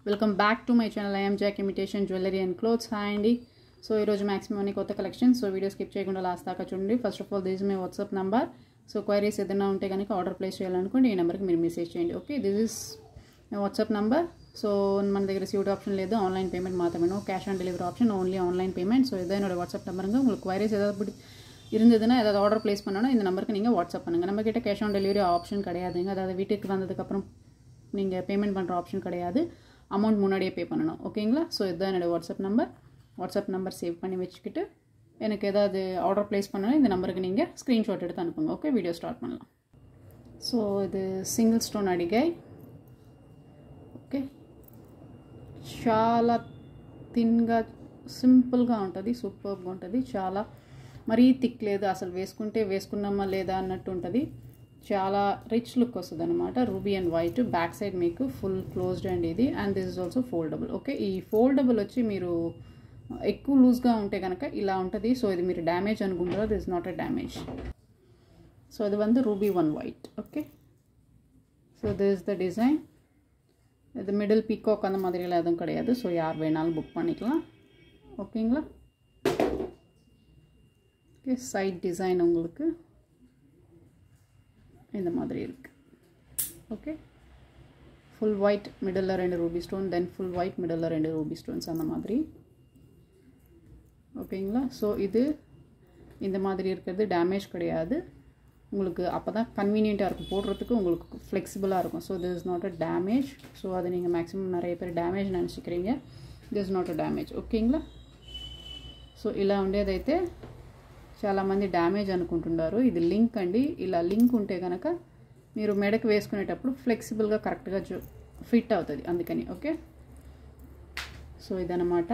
welcome back to my channel I'm Jack imitation jewellery and clothes hi అండి so ఈరోజు maximum అన్ని కొత్త collection so video skip చేయకుండా last దాకా చూడండి first of all this my WhatsApp number so queries ఏదైనా ఉంటే కనుక ఆర్డర్ ప్లేస్ చేయాలనుకోండి ఈ నెంబర్కి మీరు మెసేజ్ చేయండి okay this is my WhatsApp number so మన దగ్గర సీట్ ఆప్షన్ లేదు ఆన్లైన్ పేమెంట్ మాత్రమే no cash on delivery option only online payment so இதான் என்னோட வாட்ஸ்அப் நம்பருங்க உங்களுக்கு குவைரிஸ் ஏதாவது இப்படி இருந்ததுன்னா ஏதாவது ஆர்டர் ப்ளேஸ் பண்ணணும் இந்த நம்பருக்கு நீங்கள் வாட்ஸ்அப் பண்ணுங்கள் நம்மக்கிட்ட கேஷ் ஆன் டெலிவரி ஆப்ஷன் கிடையாதுங்க அதாவது வீட்டுக்கு வந்ததுக்கப்புறம் நீங்கள் பேமெண்ட் பண்ணுற ஆப்ஷன் கிடையாது அமௌண்ட் முன்னாடியே பே பண்ணணும் ஓகேங்களா ஸோ இதுதான் என்னோடய WhatsApp number WhatsApp number save பண்ணி வச்சுக்கிட்டு எனக்கு ஏதாவது ஆர்டர் ப்ளேஸ் பண்ணணும் இந்த நம்பருக்கு நீங்கள் ஸ்க்ரீன்ஷாட் எடுத்து அனுப்புங்க ஓகே வீடியோ ஸ்டார்ட் பண்ணலாம் ஸோ இது సింగిల్ స్టోన్ అడిగాయి ఓకే చాలా థిన్గా సింపుల్గా ఉంటుంది సూపర్గా ఉంటుంది చాలా మరీ థిక్ లేదు అసలు వేసుకుంటే వేసుకున్నామా లేదా అన్నట్టు ఉంటుంది చాలా రిచ్ లుక్ వస్తుంది అనమాట ruby and white back side మీకు ఫుల్ క్లోజ్డ్ అండ్ ఇది and this is also foldable okay ఈ ఫోల్డబుల్ వచ్చి మీరు ఎక్కువ లూజ్గా ఉంటే కనుక ఇలా ఉంటుంది సో ఇది మీరు డ్యామేజ్ అనుకుంటారో this is not a damage so அது வந்து ruby one white okay so this is the design இது மிடில் பீகாக் அந்த மாதிரிலாம் எதுவும் கிடையாது ஸோ யார் வேணாலும் புக் பண்ணிக்கலாம் ஓகேங்களா ஓகே சைட் டிசைன் உங்களுக்கு இந்த மாதிரி இருக்குது ஓகே ஃபுல் ஒயிட் மிடில் ரெண்டு ruby stone then full white middle ரெண்டு ரூபி ஸ்டோன்ஸ் அந்த மாதிரி ஓகேங்களா ஸோ இது இந்த மாதிரி இருக்கிறது டேமேஜ் கிடையாது உங்களுக்கு அப்போ தான் கன்வீனியண்ட்டாக இருக்கும் போடுறதுக்கு உங்களுக்கு ஃப்ளெக்சிபிளாக இருக்கும் so this is not a damage so அதை நீங்கள் மேக்ஸிமம் நிறைய పేరు డ్యామేజ్ నినచిக்கிறீங்க దిస్ నాట్ అ డ్యామేజ్ ఓకేங்களా సో ఇలా ఉండేదైతే చాలామంది డ్యామేజ్ అనుకుంటున్నారు ఇది లింక్ అండి ఇలా లింక్ ఉంటే కనుక మీరు మెడకు వేసుకునేటప్పుడు ఫ్లెక్సిబుల్గా కరెక్ట్గా జో ఫిట్ అవుతుంది అందుకని ఓకే సో ఇదనమాట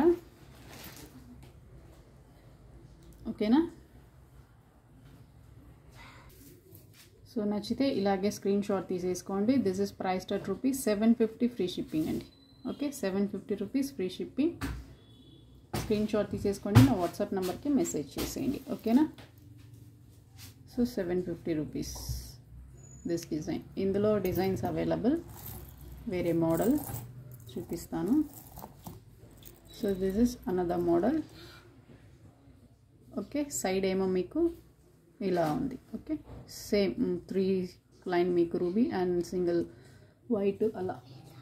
ఓకేనా సో నచ్చితే ఇలాగే స్క్రీన్ షాట్ తీసేసుకోండి this is price at rupees seven fifty free shipping అండి okay seven fifty rupees free shipping screenshot తీసేసుకోండి నా వాట్సాప్ నెంబర్కి మెసేజ్ చేసేయండి ఓకేనా so seven fifty rupees this design ఇందులో డిజైన్స్ అవైలబుల్ వేరే మోడల్ చూపిస్తాను so this is another model okay side ఏమో మీకు ఇలా ఉంది ఓకే సేమ్ త్రీ లైన్ మీకు రూబీ అండ్ సింగిల్ వైట్ అలా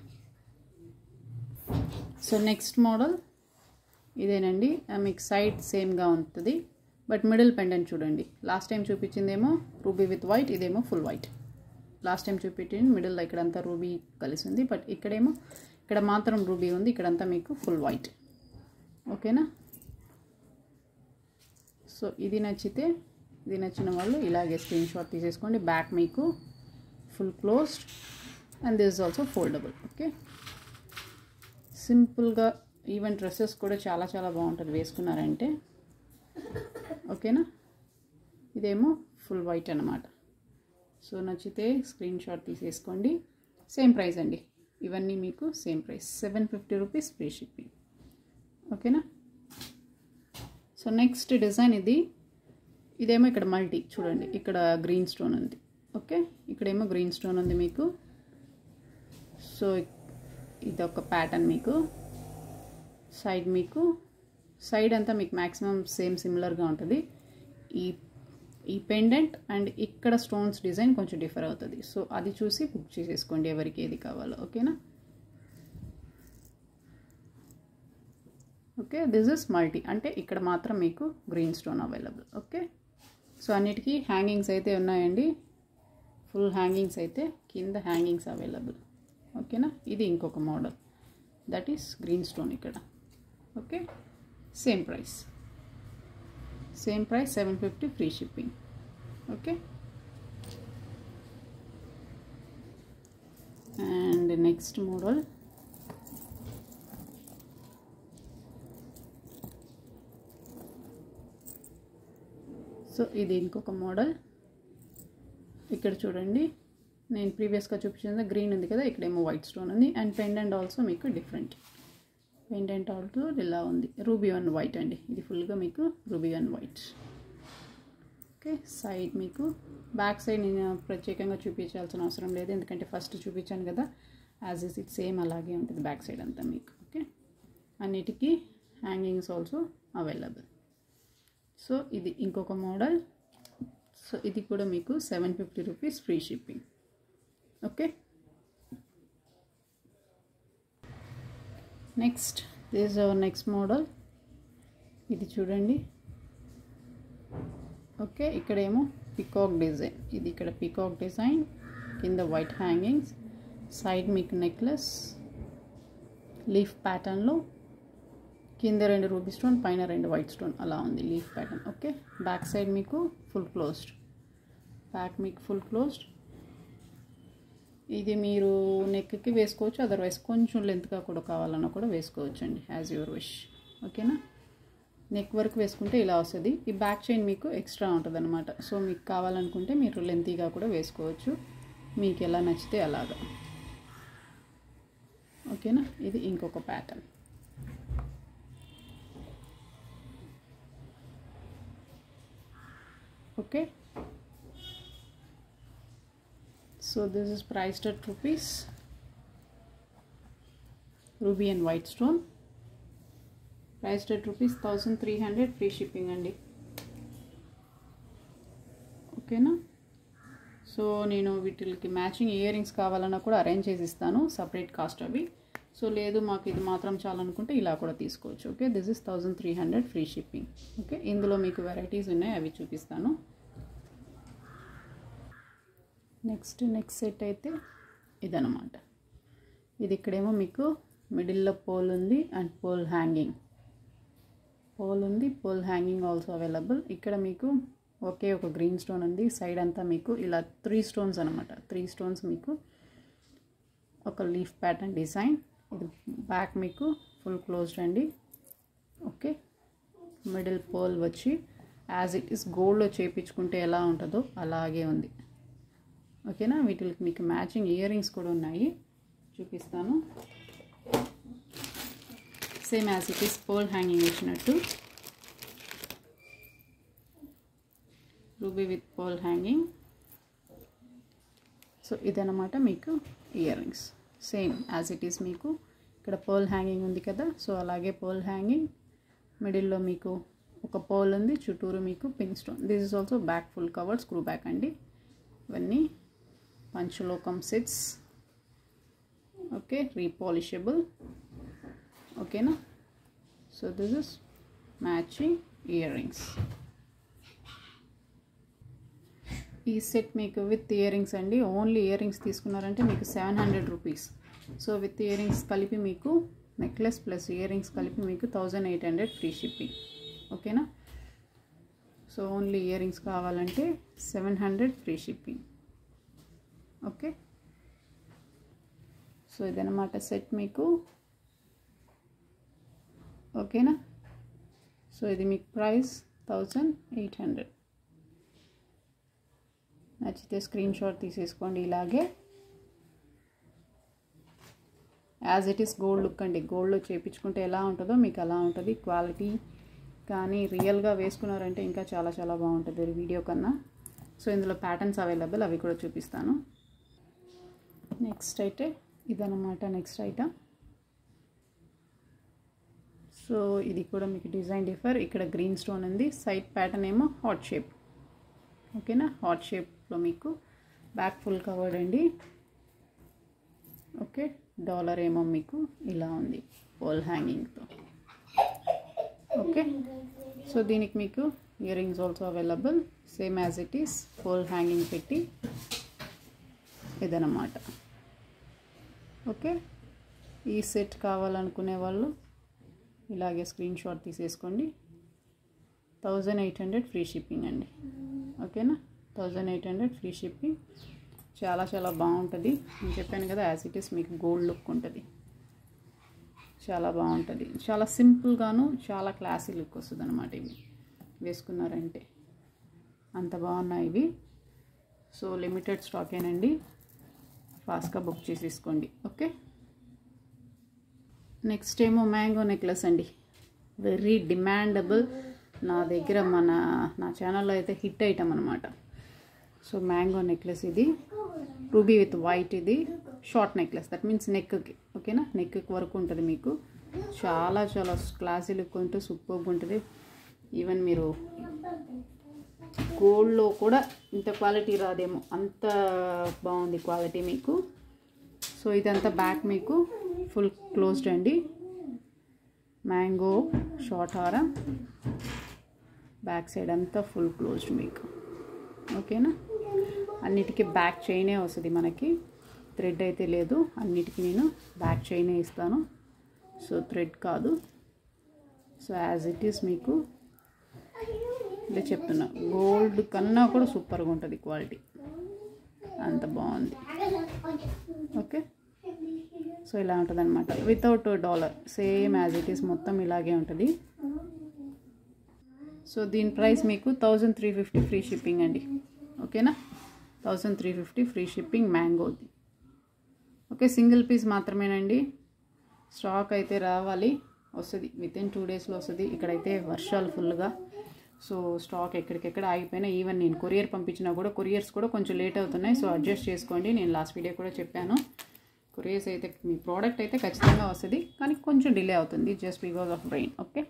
సో నెక్స్ట్ మోడల్ ఇదేనండి మీకు సైడ్ సేమ్గా ఉంటుంది బట్ మిడిల్ పెండెంట్ చూడండి లాస్ట్ టైం చూపించిందేమో రూబీ విత్ వైట్ ఇదేమో ఫుల్ వైట్ లాస్ట్ టైం చూపించింది మిడిల్ ఇక్కడంతా రూబీ కలిసి ఉంది బట్ ఇక్కడేమో ఇక్కడ మాత్రం రూబీ ఉంది ఇక్కడంతా మీకు ఫుల్ వైట్ ఓకేనా సో ఇది నచ్చితే ఇది నచ్చిన వాళ్ళు ఇలాగే స్క్రీన్ షాట్ తీసేసుకోండి బ్యాక్ మీకు full closed and this also foldable okay సింపుల్గా ఈవెన్ డ్రెస్సెస్ కూడా చాలా చాలా బాగుంటుంది వేసుకున్నారంటే ఓకేనా ఇదేమో ఫుల్ వైట్ అనమాట సో నచ్చితే స్క్రీన్ షాట్ తీసేసుకోండి సేమ్ ప్రైస్ అండి ఇవన్నీ మీకు same price seven fifty rupees free shipping ఓకేనా సో నెక్స్ట్ డిజైన్ ఇది ఇదేమో ఇక్కడ మల్టీ చూడండి ఇక్కడ గ్రీన్ స్టోన్ ఉంది ఓకే ఇక్కడేమో గ్రీన్ స్టోన్ ఉంది మీకు సో ఇది ఒక ప్యాటర్న్ మీకు సైడ్ మీకు సైడ్ అంతా మీకు మ్యాక్సిమం సేమ్ సిమిలర్గా ఉంటుంది ఈ ఈ పెండెంట్ అండ్ ఇక్కడ స్టోన్స్ డిజైన్ కొంచెం డిఫర్ అవుతుంది సో అది చూసి బుక్ చేసేసుకోండి ఎవరికి ఏది కావాలో ఓకేనా ఓకే దిస్ ఇస్ మల్టీ అంటే ఇక్కడ మాత్రం మీకు green stone available okay so అన్నిటికీ హ్యాంగింగ్స్ అయితే ఉన్నాయండి ఫుల్ హ్యాంగింగ్స్ అయితే కింద హ్యాంగింగ్స్ అవైలబుల్ ఓకేనా ఇది ఇంకొక model that is green stone ఇక్కడ okay same price same price seven fifty free shipping okay and next model so ఇది ఇంకొక మోడల్ ఇక్కడ చూడండి నేను ప్రీవియస్గా చూపించింది గ్రీన్ ఉంది కదా ఇక్కడేమో వైట్ స్టోన్ ఉంది అండ్ పెండెంట్ ఆల్సో మీకు డిఫరెంట్ పెండెంట్ ఆల్సో ఇలా ఉంది రూబీ వన్ వైట్ అండి ఇది ఫుల్గా మీకు ruby one white okay side మీకు బ్యాక్ సైడ్ నేను ప్రత్యేకంగా చూపించాల్సిన అవసరం లేదు ఎందుకంటే ఫస్ట్ చూపించాను కదా యాజ్ ఇస్ ఇట్ సేమ్ అలాగే ఉంటుంది బ్యాక్ సైడ్ అంతా మీకు ఓకే అన్నిటికీ హ్యాంగింగ్స్ ఆల్సో అవైలబుల్ సో ఇది ఇంకొక మోడల్ సో ఇది కూడా మీకు seven fifty rupees free shipping okay next this our next model ఇది చూడండి ఓకే ఇక్కడేమో పికాక్ డిజైన్ ఇది ఇక్కడ పికాక్ డిజైన్ కింద వైట్ హ్యాంగింగ్స్ సైడ్ మీకు నెక్లెస్ లీఫ్ ప్యాటర్న్లో కింద రెండు రూబీ స్టోన్ పైన రెండు వైట్ స్టోన్ అలా ఉంది leaf pattern okay back side మీకు ఫుల్ క్లోజ్డ్ బ్యాక్ మీకు ఫుల్ క్లోజ్డ్ ఇది మీరు నెక్కి వేసుకోవచ్చు అదర్వైజ్ కొంచెం లెంత్గా కూడా కావాలన్నా కూడా వేసుకోవచ్చు అండి యాజ్ యువర్ విష్ ఓకేనా నెక్ వరకు వేసుకుంటే ఇలా వస్తుంది ఈ బ్యాక్ చైన్ మీకు ఎక్స్ట్రా ఉంటుంది అనమాట సో మీకు కావాలనుకుంటే మీరు లెంతీగా కూడా వేసుకోవచ్చు మీకు ఎలా నచ్చితే అలాగా ఓకేనా ఇది ఇంకొక pattern okay so this is priced at rupees ruby and white stone priced at rupees 1300 free shipping అండి ఓకేనా సో నేను వీటికి మ్యాచింగ్ ఇయర్ రింగ్స్ కావాలన్నా కూడా అరేంజ్ చేసి ఇస్తాను సపరేట్ కాస్ట్ అవి సో లేదు మాకు ఇది మాత్రం చాలనుకుంటే ఇలా కూడా తీసుకోవచ్చు okay this is thousand three hundred free shipping okay ఇందులో మీకు వెరైటీస్ ఉన్నాయి అవి చూపిస్తాను నెక్స్ట్ నెక్స్ట్ సెట్ అయితే ఇదనమాట ఇది ఇక్కడేమో మీకు మిడిల్లో పోల్ ఉంది అండ్ పోల్ హ్యాంగింగ్ పోల్ ఉంది పోల్ హ్యాంగింగ్ ఆల్సో అవైలబుల్ ఇక్కడ మీకు ఒకే ఒక గ్రీన్ స్టోన్ ఉంది సైడ్ అంతా మీకు ఇలా త్రీ స్టోన్స్ అనమాట త్రీ స్టోన్స్ మీకు ఒక లీఫ్ ప్యాటర్న్ డిజైన్ ఇది బ్యాక్ మీకు ఫుల్ క్లోజ్డ్ అండి ఓకే మిడిల్ పోల్ వచ్చి యాజ్ ఇట్ ఈస్ గోల్డ్లో చేయించుకుంటే ఎలా ఉంటుందో అలాగే ఉంది ఓకేనా వీటికి మీకు మ్యాచింగ్ ఇయర్ రింగ్స్ కూడా ఉన్నాయి చూపిస్తాను same as it is pole hanging ఇచ్చినట్టు ruby with pole hanging so ఇదనమాట మీకు earrings same as it is మీకు ఇక్కడ పోల్ హ్యాంగింగ్ ఉంది కదా సో అలాగే పోల్ హ్యాంగింగ్ మిడిల్లో మీకు ఒక పోల్ ఉంది చుట్టూరు మీకు pink stone this is also back full covered screw back అండి ఇవన్నీ పంచలోకం సెట్స్ ఓకే రీపాలిషబుల్ ఓకేనా so this is matching earrings ఈ సెట్ మీకు విత్ ఇయర్ రింగ్స్ అండి ఓన్లీ ఇయర్ రింగ్స్ తీసుకున్నారంటే మీకు seven hundred rupees so with earrings కలిపి మీకు నెక్లెస్ ప్లస్ ఇయర్ రింగ్స్ కలిపి మీకు thousand eight hundred free shipping ఓకేనా సో ఓన్లీ ఇయర్ రింగ్స్ కావాలంటే సెవెన్ హండ్రెడ్ ఫ్రీ షిప్పింగ్ ఓకే సో ఇదనమాట సెట్ మీకు ఓకేనా సో ఇది మీకు ప్రైస్ థౌజండ్ ఎయిట్ హండ్రెడ్ నచ్చితే స్క్రీన్ షాట్ తీసేసుకోండి ఇలాగే as it is gold look అండి గోల్డ్లో చేయించుకుంటే ఎలా ఉంటుందో మీకు అలా ఉంటుంది క్వాలిటీ కానీ రియల్గా వేసుకున్నారంటే ఇంకా చాలా చాలా బాగుంటుంది వీడియో కన్నా సో ఇందులో ప్యాటర్న్స్ అవైలబుల్ అవి కూడా చూపిస్తాను నెక్స్ట్ అయితే ఇదనమాట నెక్స్ట్ ఐటమ్ సో ఇది కూడా మీకు డిజైన్ డిఫర్ ఇక్కడ గ్రీన్ స్టోన్ ఉంది సైడ్ ప్యాటర్న్ ఏమో హాట్ షేప్ ఓకేనా హాట్ షేప్లో మీకు బ్యాక్ ఫుల్ కవర్డ్ అండి ఓకే డాలర్ ఏమో మీకు ఇలా ఉంది పోల్ హ్యాంగింగ్తో ఓకే సో దీనికి మీకు earrings also available same as it is pole hanging పెట్టి ఇదనమాట ఓకే ఈ సెట్ కావాలనుకునే వాళ్ళు ఇలాగే స్క్రీన్ షాట్ తీసేసుకోండి thousand eight hundred free shipping అండి ఓకేనా thousand eight hundred free shipping చాలా చాలా బాగుంటుంది నేను చెప్పాను కదా యాజ్ ఇట్ ఈస్ మీకు గోల్డ్ లుక్ ఉంటుంది చాలా బాగుంటుంది చాలా సింపుల్గాను చాలా క్లాసీ లుక్ వస్తుంది అనమాట ఇవి వేసుకున్నారంటే అంత బాగున్నాయి ఇవి సో లిమిటెడ్ స్టాకేనండి ఫాస్ట్గా బుక్ చేసేసుకోండి ఓకే నెక్స్ట్ ఏమో మ్యాంగో నెక్లెస్ అండి వెరీ డిమాండబుల్ నా దగ్గర మన నా ఛానల్లో అయితే హిట్ ఐటమ్ అనమాట సో మ్యాంగో నెక్లెస్ ఇది రూబీ విత్ వైట్ ఇది షార్ట్ నెక్లెస్ దట్ మీన్స్ నెక్కి ఓకేనా నెక్ వరకు ఉంటుంది మీకు చాలా చాలా క్లాసీ లుక్ ఉంటుంది సూపర్గా ఉంటుంది ఈవెన్ మీరు గోల్డ్లో కూడా ఇంత క్వాలిటీ రాదేమో అంత బాగుంది క్వాలిటీ మీకు సో ఇదంతా బ్యాక్ మీకు ఫుల్ క్లోజ్డ్ అండి మ్యాంగో షార్ట్ హారం బ్యాక్ సైడ్ అంతా ఫుల్ క్లోజ్డ్ మీకు ఓకేనా అన్నిటికీ బ్యాక్ చైనే వస్తుంది మనకి థ్రెడ్ అయితే లేదు అన్నిటికీ నేను బ్యాక్ చైనే ఇస్తాను సో థ్రెడ్ కాదు సో యాజ్ ఇట్ ఈస్ మీకు ఇలా చెప్తున్నా గోల్డ్ కన్నా కూడా సూపర్గా ఉంటుంది క్వాలిటీ అంత బాగుంది ఓకే సో ఇలా ఉంటుంది అనమాట without dollar same as it is మొత్తం ఇలాగే ఉంటుంది సో దీని ప్రైస్ మీకు thousand three fifty free shipping అండి ఓకేనా thousand three fifty free shipping మ్యాంగోది ఓకే సింగిల్ పీస్ మాత్రమేనండి స్టాక్ అయితే రావాలి వస్తుంది విత్ ఇన్ టూ డేస్లో వస్తుంది ఇక్కడైతే వర్షాలు ఫుల్గా సో స్టాక్ ఎక్కడికెక్కడ ఆగిపోయినా ఈవెన్ నేను కొరియర్ పంపించినా కూడా కొరియర్స్ కూడా కొంచెం లేట్ అవుతున్నాయి సో అడ్జస్ట్ చేసుకోండి నేను లాస్ట్ వీడియో కూడా చెప్పాను కొరియర్స్ అయితే మీ ప్రోడక్ట్ అయితే ఖచ్చితంగా వస్తుంది కానీ கொஞ்சம் டிலே అవుతుంది just because of rain okay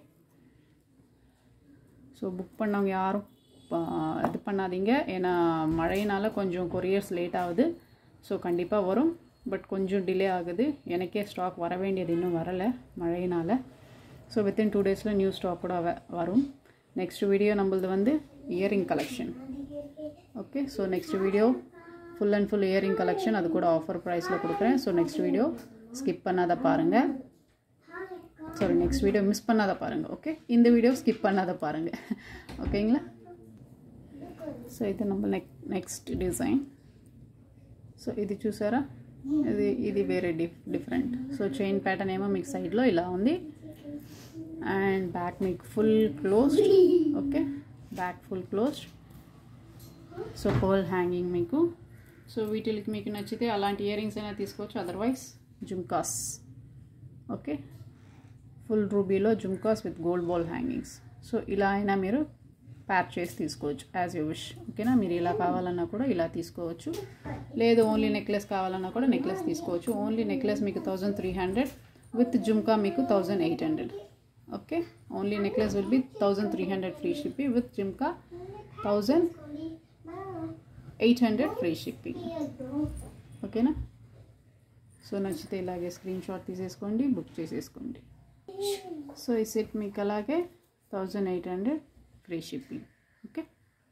so book பண்ணவங்க யாரும் இது பண்ணாதீங்க ஏன்னா மழையினால கொஞ்சம் கொரியர்ஸ் லேட் ஆகுது ஸோ கண்டிப்பாக வரும் பட் கொஞ்சம் டிலே ஆகுது எனக்கே ஸ்டாக் வர வேண்டியது இன்னும் வரலை மழையினால் ஸோ வித்தின் டூ டேஸில் நியூ ஸ்டாக் கூட வ- வரும் நெக்ஸ்ட் வீடியோ நம்மளது வந்து earring collection okay so next video full and full earring collection அது கூட ஆஃபர் ப்ரைஸில் கொடுக்குறேன் ஸோ நெக்ஸ்ட் வீடியோ ஸ்கிப் பண்ணாத பாருங்கள் சாரி நெக்ஸ்ட் வீடியோ மிஸ் பண்ணாத பாருங்கள் ஓகே இந்த வீடியோ ஸ்கிப் பண்ணாத பாருங்கள் ఓకేங்களா సో ఇది நம்ம నెక్ నెక్స్ట్ డిజైన్ సో ఇది చూసారా ఇది ఇది వేరే diff different so chain pattern ఏమో మీకు సైడ్లో ఇలా ఉంది అండ్ బ్యాక్ మీకు full closed okay back full closed so pearl hanging మీకు సో వీటికి మీకు నచ్చితే అలాంటి ఇయర్ రింగ్స్ అయినా తీసుకోవచ్చు అదర్వైజ్ జుమ్కాస్ ఓకే ఫుల్ రూబీలో jhumkas with gold ball hangings so ఇలా అయినా మీరు ప్యాక్ చేసి తీసుకోవచ్చు యాజ్ యూ విష్ ఓకేనా మీరు ఇలా కావాలన్నా కూడా ఇలా తీసుకోవచ్చు లేదు ఓన్లీ నెక్లెస్ కావాలన్నా కూడా నెక్లెస్ తీసుకోవచ్చు ఓన్లీ నెక్లెస్ మీకు thousand three hundred with jhumka మీకు thousand eight hundred okay only necklace will be thousand three hundred free shipping with jhumka thousand eight hundred free shipping ఓకేనా సో నచ్చితే ఇలాగే స్క్రీన్ షాట్ తీసేసుకోండి book చేసేసుకోండి సో ఈ set మీకు అలాగే థౌజండ్ ఎయిట్ హండ్రెడ్ ఫ్రీ షిప్పింగ్ ఓకే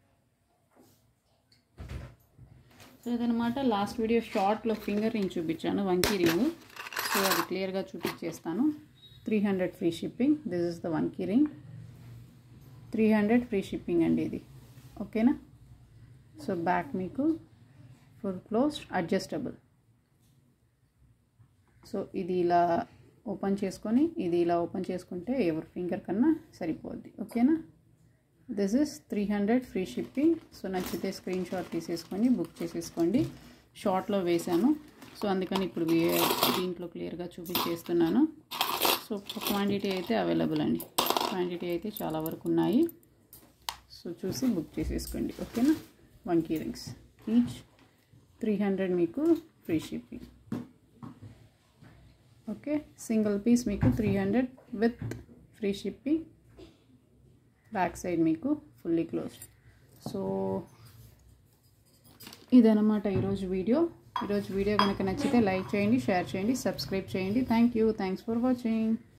సో ఇదనమాట లాస్ట్ వీడియో షార్ట్లో ఫింగర్ రింగ్ చూపించాను వంకీ రింగ్ సో అది క్లియర్గా చూపించేస్తాను three hundred free shipping this is the vanki ring three hundred free shipping అండి ఇది ఓకేనా సో బ్యాక్ మీకు ఫుల్ క్లోజ్డ్ అడ్జస్టబుల్ సో ఇది ఇలా ఓపెన్ చేసుకొని ఇది ఇలా ఓపెన్ చేసుకుంటే ఎవరి ఫింగర్ కన్నా సరిపోద్ది ఓకేనా this is three hundred free shipping so నచ్చితే స్క్రీన్ షాట్ తీసేసుకొని బుక్ చేసేసుకోండి షార్ట్లో వేశాను సో అందుకని ఇప్పుడు వే- దీంట్లో క్లియర్గా చూపించేస్తున్నాను సో క్వాంటిటీ అయితే అవైలబుల్ అండి క్వాంటిటీ అయితే చాలా వరకు ఉన్నాయి సో చూసి బుక్ చేసేసుకోండి ఓకేనా vanki rings each three hundred మీకు free shipping okay single piece మీకు three hundred with free shipping back side మీకు ఫుల్లీ క్లోజ్డ్ సో ఇదనమాట ఈరోజు వీడియో ఈరోజు వీడియో కనుక నచ్చితే లైక్ చేయండి షేర్ చేయండి సబ్స్క్రైబ్ చేయండి thank you thanks for watching